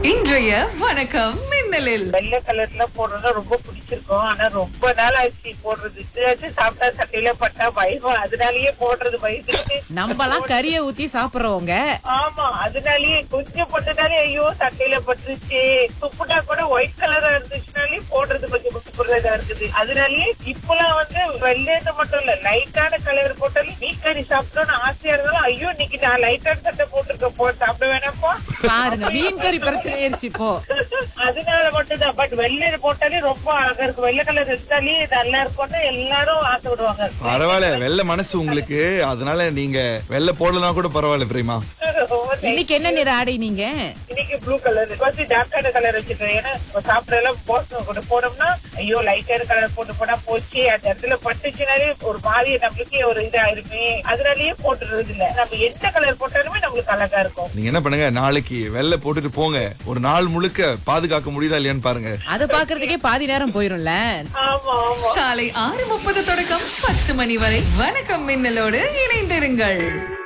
இன்றைய வணக்கம் மின்னலில் வெள்ளை கலர்ல போடுறது ரொம்ப பிடிச்சிருக்கும் ஆனா ரொம்ப நாள் ஆச்சு போடுறது இதுவாச்சும் சாப்பிட்டா சட்டையில பட்டா பயம் அதனாலயே போடுறது பயந்துட்டு நம்மலாம் கறிய ஊத்தி சாப்பிடுறவங்க ஆமா அதனாலயே கொஞ்சம் போட்டதாலே ஐயோ சட்டையில பட்டுருச்சு துப்புட்டா கூட ஒயிட் கலரா இருந்துச்சுனாலே போடுறது கொஞ்சம் புறதா இருக்குது அதனாலயே இப்பெல்லாம் வந்து வெள்ளைன்னு மட்டும் இல்ல லைட்டான கலர் போட்டாலும் மீன் கறி சாப்பிட்டோம்னு ஆசையா இருந்தாலும் ஐயோ இன்னைக்கு நான் லைட்டான சட்டை போட்டிருக்க போ சாப்பிட வேணாப்பா பாருங்க மீன் கறி பிரச்சனை ஆயிருச்சு இப்போ அதனால மட்டும்தான் பட் வெள்ளை போட்டாலே ரொம்ப அழகா இருக்கும் வெள்ளை கலர் எடுத்தாலே நல்லா இருக்கும்னு எல்லாரும் ஆசைப்படுவாங்க பரவாயில்ல வெள்ளை மனசு உங்களுக்கு அதனால நீங்க வெள்ளை போடலாம் கூட பரவாயில்ல பிரேமா ரொம்ப thank இன்னைக்கு என்ன நிற ஆடை நீங்க இன்னைக்கு ப்ளூ கலர் ஃபர்ஸ்ட் டார்க்கான கலர் வச்சிருக்கேன் ஏன்னா இப்ப சாப்பிட எல்லாம் போஸ்ட் கொண்டு போனோம்னா ஐயோ லைட்டான கலர் போட்டு போனா போச்சு அந்த இடத்துல பட்டுச்சுனாலே ஒரு மாதிரி நம்மளுக்கே ஒரு இதா இருமே அதனாலயே போட்டுறது இல்ல நம்ம எந்த கலர் போட்டாலுமே நம்மளுக்கு அழகா இருக்கும் நீங்க என்ன பண்ணுங்க நாளைக்கு வெள்ளை போட்டுட்டு போங்க ஒரு நாள் முழுக்க பாதுகாக்க முடியுதா இல்லையான்னு பாருங்க அத பாக்குறதுக்கே பாதி நேரம் போயிரும்ல ஆமா ஆமா காலை ஆறு முப்பது தொடக்கம் பத்து மணி வரை வணக்கம் மின்னலோடு இணைந்திருங்கள்